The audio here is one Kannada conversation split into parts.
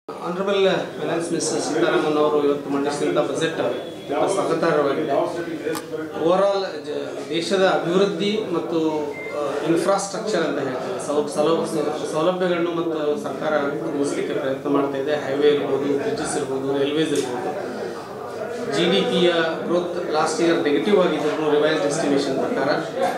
ಆನರಬಲ್ ಫೈನಾನ್ಸ್ ಮಿನಿಸ್ಟರ್ ಸೀತಾರಾಮನ್ ಅವರು ಇವತ್ತು ಮಂಡಿಸಿದಂಥ ಬಜೆಟ್ ತುಂಬ ಸ್ವಾಗತಾರ್ಹವಾಗಿದೆ ಓವರಾಲ್ ದೇಶದ ಅಭಿವೃದ್ಧಿ ಮತ್ತು ಇನ್ಫ್ರಾಸ್ಟ್ರಕ್ಚರ್ ಅಂತ ಹೇಳ್ತೀವಿ ಸೌ ಸೌಲಭ್ಯ ಸೌಲಭ್ಯಗಳನ್ನು ಮತ್ತು ಸರ್ಕಾರ ಒದಗಿಸಲಿಕ್ಕೆ ಪ್ರಯತ್ನ ಮಾಡ್ತಾ ಇದೆ ಹೈವೇ ಇರ್ಬೋದು ಬ್ರಿಡ್ಜಸ್ ಇರ್ಬೋದು ರೈಲ್ವೇಸ್ ಇರ್ಬೋದು ಜಿ ಡಿ ಪಿಯ ಗ್ರೋತ್ ಲಾಸ್ಟ್ ಇಯರ್ ನೆಗೆಟಿವ್ ಆಗಿದ್ರು ರಿವೈಸ್ ಎಸ್ಟಿಮೇಷನ್ ಪ್ರಕಾರ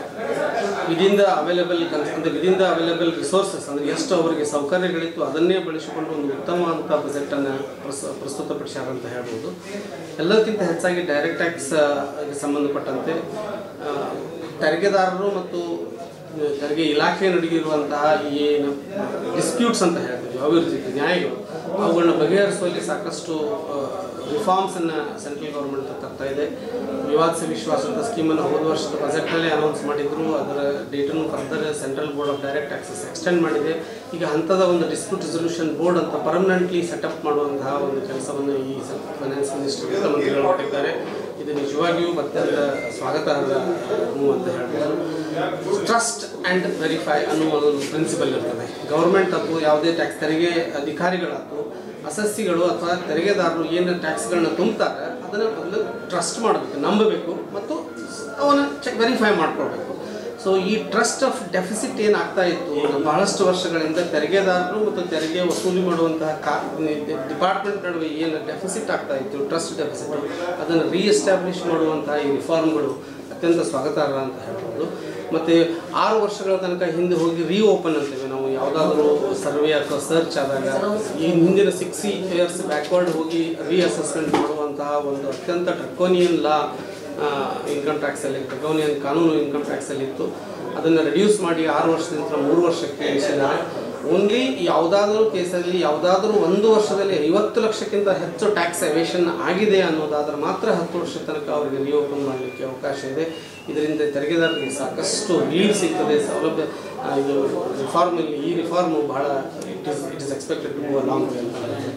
ವಿದಿನ್ ದ ಅವೈಲೇಬಲ್ ಅಂದರೆ ವಿದಿನ್ ದ ಅವೈಲೇಬಲ್ ರಿಸೋರ್ಸಸ್ ಅಂದರೆ ಎಷ್ಟು ಅವರಿಗೆ ಸೌಕರ್ಯಗಳಿತ್ತು ಅದನ್ನೇ ಬಳಸಿಕೊಂಡು ಒಂದು ಉತ್ತಮವಾದಂಥ ಬಜೆಟನ್ನು ಪ್ರಸ್ ಪ್ರಸ್ತುತಪಡಿಸ್ಯಾರ ಅಂತ ಹೇಳ್ಬೋದು ಎಲ್ಲದಕ್ಕಿಂತ ಹೆಚ್ಚಾಗಿ ಡೈರೆಕ್ಟ್ ಟ್ಯಾಕ್ಸ್ ಸಂಬಂಧಪಟ್ಟಂತೆ ಆ, ತೆರಿಗೆದಾರರು ಮತ್ತು ತೆರಿಗೆ ಇಲಾಖೆ ನಡುಗಿರುವಂತಹ ಏನು ಡಿಸ್ಪ್ಯೂಟ್ಸ್ ಅಂತ ಹೇಳ್ತೀವಿ ಅಭಿವೃದ್ಧಿ ನ್ಯಾಯಗಳು ಅವುಗಳನ್ನ ಬಗೆಹರಿಸುವಲ್ಲಿ ಸಾಕಷ್ಟು ರಿಫಾರ್ಮ್ಸನ್ನು ಸೆಂಟ್ರಲ್ ಗೌರ್ಮೆಂಟ್ ತರ್ತಾ ಇದೆ ವಿವಾದಿತ ವಿಶ್ವಾಸ ಅಂತ ಸ್ಕೀಮನ್ನು ಹೋದ ವರ್ಷದ ಬಜೆಟ್ನಲ್ಲೇ ಅನೌನ್ಸ್ ಮಾಡಿದ್ರು ಅದರ ಡೇಟನ್ನು further central board of direct taxes extend ಮಾಡಿದೆ ಈಗ ಹಂತದ ಒಂದು ಡಿಸ್ಪ್ಯೂಟ್ ರೆಸೊಲ್ಯೂಷನ್ ಬೋರ್ಡ್ ಅಂತ ಪರ್ಮನೆಂಟ್ಲಿ ಸೆಟಪ್ ಮಾಡುವಂತಹ ಒಂದು ಕೆಲಸವನ್ನು ಈ ಫೈನಾನ್ಸ್ ಮಿನಿಸ್ಟರ್ ವಿತ್ತಮಂತ್ರಿಗಳು ಮಾಡಿದ್ದಾರೆ ಇದು ನಿಜವಾಗಿಯೂ ಅತ್ಯಂತ ಸ್ವಾಗತಾರ್ಹ ಮೂವ್ ಅಂತ ಹೇಳ್ಬೋದು ಟ್ರಸ್ಟ್ ಆ್ಯಂಡ್ ವೆರಿಫೈ ಅನ್ನುವ ಒಂದು ಪ್ರಿನ್ಸಿಪಲ್ ಇರ್ತದೆ ಗೌರ್ಮೆಂಟ್ ಅಥವಾ ಯಾವುದೇ ಟ್ಯಾಕ್ಸ್ ತೆರಿಗೆ ಅಧಿಕಾರಿಗಳಾಯ್ತು ಅಸಸ್ಸಿಗಳು ಅಥವಾ ತೆರಿಗೆದಾರರು ಏನು ಟ್ಯಾಕ್ಸ್ಗಳನ್ನ ತುಂಬ್ತಾರೆ ಅದನ್ನು ಮೊದಲು ಟ್ರಸ್ಟ್ ಮಾಡಬೇಕು ನಂಬಬೇಕು ಮತ್ತು ಅವನ್ನ ಚೆಕ್ ವೆರಿಫೈ ಮಾಡ್ಕೊಳ್ಬೇಕು ಸೊ ಈ ಟ್ರಸ್ಟ್ ಆಫ್ ಡೆಫಿಸಿಟ್ ಏನಾಗ್ತಾ ಇತ್ತು ಬಹಳಷ್ಟು ವರ್ಷಗಳಿಂದ ತೆರಿಗೆದಾರರು ಮತ್ತು ತೆರಿಗೆ ವಸೂಲಿ ಮಾಡುವಂತಹ ಕಾ ಡಿಪಾರ್ಟ್ಮೆಂಟ್ ನಡುವೆ ಏನು ಡೆಫಿಸಿಟ್ ಆಗ್ತಾ ಇತ್ತು ಟ್ರಸ್ಟ್ ಡೆಫಿಸಿಟ್ ಅದನ್ನು ರೀಎಸ್ಟಾಬ್ಲಿಷ್ ಮಾಡುವಂತಹ ಈ ರಿಫಾರ್ಮ್ಗಳು ಅತ್ಯಂತ ಸ್ವಾಗತಾರ್ಹ ಅಂತ ಹೇಳ್ಬೋದು ಮತ್ತು ಆರು ವರ್ಷಗಳ ತನಕ ಹಿಂದೆ ಹೋಗಿ ರೀಓಪನ್ ಅಂತೇವೆ ನಾವು ಯಾವುದಾದ್ರೂ ಸರ್ವೆ ಅಥವಾ ಸರ್ಚ್ ಆದಾಗ ಈ ಹಿಂದಿನ ಸಿಕ್ಸ್ ಇಯರ್ಸ್ ಬ್ಯಾಕ್ವರ್ಡ್ ಹೋಗಿ ರೀಅಸೆಸ್ಮೆಂಟ್ ಮಾಡುವಂತಹ ಒಂದು ಅತ್ಯಂತ ಡ್ರಕೋನಿಯನ್ ಲಾ ಇನ್ಕಮ್ ಟ್ಯಾಕ್ಸಲ್ಲಿ ಡ್ರಕೋನಿಯನ್ ಕಾನೂನು ಇನ್ಕಮ್ ಟ್ಯಾಕ್ಸಲ್ಲಿ ಇತ್ತು ಅದನ್ನು ರೆಡ್ಯೂಸ್ ಮಾಡಿ ಆರು ವರ್ಷದಿಂದ ಮೂರು ವರ್ಷಕ್ಕೆ ಇಳಿಸಿದ್ದಾರೆ ಓನ್ಲಿ ಯಾವುದಾದ್ರೂ ಕೇಸಲ್ಲಿ ಯಾವುದಾದ್ರೂ ಒಂದು ವರ್ಷದಲ್ಲಿ ಐವತ್ತು ಲಕ್ಷಕ್ಕಿಂತ ಹೆಚ್ಚು ಟ್ಯಾಕ್ಸ್ ಎವೇಷನ್ ಆಗಿದೆ ಅನ್ನೋದಾದ್ರೆ ಮಾತ್ರ ಹತ್ತು ವರ್ಷ ತನಕ ಅವರಿಗೆ ರಿಓಪನ್ ಮಾಡಲಿಕ್ಕೆ ಅವಕಾಶ ಇದೆ ಇದರಿಂದ ತೆರಿಗೆದಾರರಿಗೆ ಸಾಕಷ್ಟು ಲೀಡ್ ಸಿಗ್ತದೆ ಸೌಲಭ್ಯ ಆ, ಇದು ರಿಫಾರ್ಮಲ್ಲಿ ಈ ರಿಫಾರ್ಮು ಬಹಳ it is it is expected to move long way ಅಂತ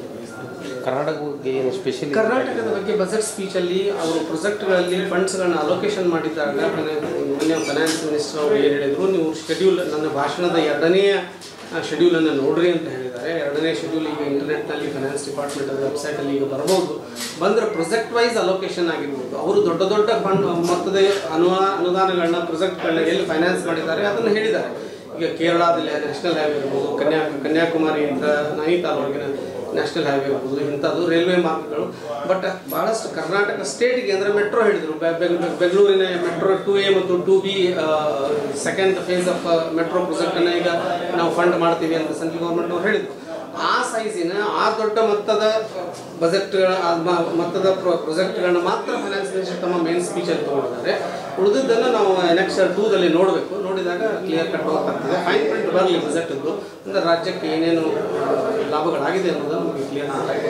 ಕರ್ನಾಟಕ ಬಗ್ಗೆ ಏನು ಸ್ಪೆಷಲಿ ಕರ್ನಾಟಕದ ಬಗ್ಗೆ ಬಜೆಟ್ ಸ್ಪೀಚಲ್ಲಿ ಅವರು ಪ್ರೊಜೆಕ್ಟ್ಗಳಲ್ಲಿ ಫಂಡ್ಸ್ಗಳನ್ನ ಅಲೋಕೇಶನ್ ಮಾಡಿದ್ದಾಗ ಮೊನ್ನೆ ಫೈನಾನ್ಸ್ ಮಿನಿಸ್ಟರ್ ಅವರು ಏನು ಹೇಳಿದರು ನೀವು ಶೆಡ್ಯೂಲ್ ನನ್ನ ಭಾಷಣದ ಎರಡನೆಯ ಶೆಡ್ಯೂಲನ್ನು ನೋಡ್ರಿ ಅಂತ ಹೇಳಿದ್ದಾರೆ ಎರಡನೇ ಶೆಡ್ಯೂಲ್ ಈಗ ಇಂಟರ್ನೆಟ್ನಲ್ಲಿ ಫೈನಾನ್ಸ್ ಡಿಪಾರ್ಟ್ಮೆಂಟ್ ವೆಬ್ಸೈಟಲ್ಲಿ ಈಗ ಬರ್ಬೋದು ಬಂದರೆ ಪ್ರೊಜೆಕ್ಟ್ ವೈಸ್ ಅಲೋಕೇಶನ್ ಆಗಿರ್ಬೋದು ಅವರು ದೊಡ್ಡ ದೊಡ್ಡ ಫಂಡ್ ಮೊತ್ತದ ಅನುವಾ ಅನುದಾನಗಳನ್ನ ಪ್ರೊಜೆಕ್ಟ್ಗಳನ್ನ ಎಲ್ಲಿ ಫೈನಾನ್ಸ್ ಮಾಡಿದ್ದಾರೆ ಅದನ್ನು ಹೇಳಿದ್ದಾರೆ ಈಗ ಕೇರಳದಲ್ಲಿ ನ್ಯಾಷನಲ್ ಹೈವೇ ಇರ್ಬೋದು ಕನ್ಯಾ ಕನ್ಯಾಕುಮಾರಿಯಿಂದ ನೈನಿತಾಲ್ವರೆಗಿನ ನ್ಯಾಷನಲ್ ಹೈವೇ ಇರ್ಬೋದು ಇಂಥದ್ದು ರೈಲ್ವೆ ಮಾರ್ಗಗಳು ಬಟ್ ಭಾಳಷ್ಟು ಕರ್ನಾಟಕ ಸ್ಟೇಟಿಗೆ ಅಂದರೆ ಮೆಟ್ರೋ ಹೇಳಿದರು ಬೆಂಗಳೂರಿನ ಮೆಟ್ರೋ ಟು ಎ ಮತ್ತು two B second phase of metro ಪ್ರಾಜೆಕ್ಟನ್ನು ಈಗ ನಾವು ಫಂಡ್ ಮಾಡ್ತೀವಿ ಅಂತ ಸೆಂಟ್ರಲ್ ಗೌರ್ಮೆಂಟ್ ಅವ್ರು ಹೇಳಿದರು ಆ ಸೈಜಿನ ಆ ದೊಡ್ಡ ಮೊತ್ತದ ಬಜೆಟ್ಗಳ ಮೊತ್ತದ ಪ್ರೊಜೆಕ್ಟ್ಗಳನ್ನ ಮಾತ್ರ ಫೈನಾನ್ಸ್ ಮಿನಿಸ್ಟರ್ ತಮ್ಮ ಮೇನ್ ಸ್ಪೀಚಲ್ಲಿ ತೊಗೊಂಡಿದ್ದಾರೆ ಉಳಿದಿದ್ದನ್ನು ನಾವು ನೆಕ್ಸ್ಟ್ ಟೂದಲ್ಲಿ ನೋಡಬೇಕು ನೋಡಿದಾಗ ಕ್ಲಿಯರ್ ಕಟ್ ಹೋಗ್ತದೆ ಫೈನ್ ಪ್ರಿಂಟ್ ಬರಲಿ ಬಜೆಟ್ದು ಅಂದರೆ ರಾಜ್ಯಕ್ಕೆ ಏನೇನು ಲಾಭಗಳಾಗಿದೆ ಅನ್ನೋದನ್ನು ನಮಗೆ ಕ್ಲಿಯರ್ ಮಾಡ್ತಾರೆ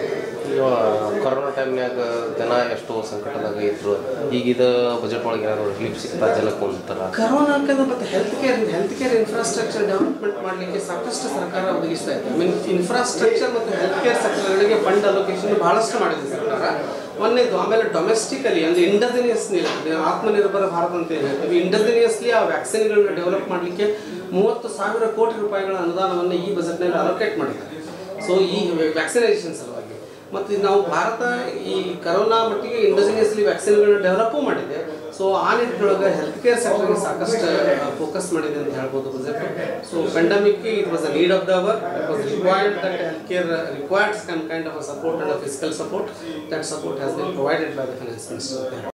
ಕೊರೋನಾ ಟೈಮ್ನ್ಯಾಗ ಜನ ಎಷ್ಟೋ ಸಂಕಟದಾಗ ಇದ್ರು ಈಗಿದ ಬಜೆಟ್ ಒಳಗೆ ಏನಾದ್ರು ರಿಲೀಫ್ ಸಿಗ್ತಾ ಜನಕ್ಕೆ ಅಂತಾರ ಕರೋನಾಕ್ಕದ ಮತ್ತು health care health care infrastructure development ಮಾಡಲಿಕ್ಕೆ ಸಾಕಷ್ಟು ಸರ್ಕಾರ ಒದಗಿಸ್ತಾ ಇದೆ ಐ ಮೀನ್ ಇನ್ಫ್ರಾಸ್ಟ್ರಕ್ಚರ್ ಮತ್ತು ಹೆಲ್ತ್ ಕೇರ್ ಸೆಕ್ಟರ್ಗಳಿಗೆ ಫಂಡ್ ಅಲೋಕೇಶನ್ ಬಹಳಷ್ಟು ಮಾಡಿದೆ ಸರ್ಕಾರ ಒಂದೇದು ಆಮೇಲೆ ಡೊಮೆಸ್ಟಿಕಲಿ ಅಂದರೆ ಇಂಡಜಿನಿಯಸ್ಲಿ ಆತ್ಮನಿರ್ಭರ ಭಾರತ ಅಂತ ಏನು ಹೇಳ್ತೀವಿ ಇಂಡಜಿನಿಯಸ್ಲಿ ಆ ವ್ಯಾಕ್ಸಿನ್ಗಳನ್ನ ಡೆವಲಪ್ ಮಾಡಲಿಕ್ಕೆ ಮೂವತ್ತು ಸಾವಿರ ಕೋಟಿ ರೂಪಾಯಿಗಳ ಅನುದಾನವನ್ನು ಈ ಬಜೆಟ್ನಲ್ಲಿ ಅಲೋಕೇಟ್ ಮಾಡಿದ್ದಾರೆ ಸೊ ಈ ವ್ಯಾಕ್ಸಿನೇಷನ್ ಸಲುವಾಗಿ ಮತ್ತು ನಾವು ಭಾರತ ಈ ಕರೋನಾ ಮಟ್ಟಿಗೆ ಇಂಡಜಿನಿಯಸ್ಲಿ ವ್ಯಾಕ್ಸಿನ್ಗಳನ್ನ ಡೆವಲಪ್ಪು ಮಾಡಿದೆ ಸೊ ಆ ನಿಟ್ಟಿನೊಳಗೆ ಹೆಲ್ತ್ ಕೇರ್ ಸೆಕ್ಟರ್ಗೆ ಸಾಕಷ್ಟು ಫೋಕಸ್ ಮಾಡಿದೆ ಅಂತ ಹೇಳ್ಬೋದು budget so pandemic it was a need of the hour it was required that health care required some kind of a support and a physical support that support has been provided by the finance minister